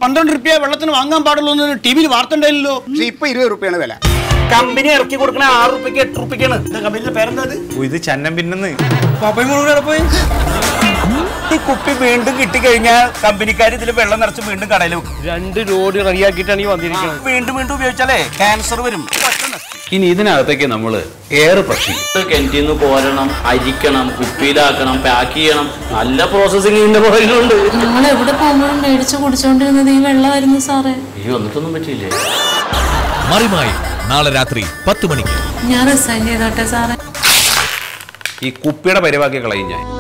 പന്ത്രണ്ട് റുപ്യ വെള്ളത്തിന് വാങ്ങാൻ പാടുള്ളൂ എന്ന് ടി വിയിൽ വാർത്ത ഉണ്ടായില്ലല്ലോ പക്ഷെ ഇപ്പൊ ഇരുപത് റുപ്യാണ് വില കമ്പനി ഇറക്കി കൊടുക്കണ ആറ് റുപ്യക്ക് എട്ട് റുപ്യക്കാണ് കമ്പനിയുടെ പേരെന്താ അത്? ഇത് ചന്നം പിന്നെന്ന് ഈ കുപ്പി വീണ്ടും കിട്ടിക്കഴിഞ്ഞാൽ കമ്പനിക്കാർ ഇതിൽ വെള്ളം നിറച്ച് വീണ്ടും കടയിൽ വെക്കും രണ്ട് ലോഡ് റെഡിയാക്കിയിട്ടാണ് ഈ വന്നിരിക്കുന്നത് വീണ്ടും വീണ്ടും ഉപയോഗിച്ചാലേ ക്യാൻസർ വരും ഇനി ഇതിനകത്തേക്ക് നമ്മൾ എയർ പ്രഷർ കിണറ്റിൽ നിന്ന് കോരണം അരിക്കണം കുപ്പിയിലാക്കണം പാക്ക് ചെയ്യണം നല്ല പ്രോസസ്സിംഗ് ഇതിന്റെ പുറകിലുണ്ട് ഞങ്ങൾ എവിടെ പോകുമ്പോഴും മേടിച്ച് കുടിച്ചോണ്ടിരുന്നത് ഈ വെള്ളമായിരുന്നു സാറേ ഈ വന്നിട്ടൊന്നും പറ്റിയില്ലേ മറിമായി നാളെ രാത്രി പത്ത് മണിക്ക് ഞാൻ റിസൈൻ ചെയ്തോട്ടെ സാറേ ഈ കുപ്പിയുടെ പരിവാക്കി കളയും ഞാൻ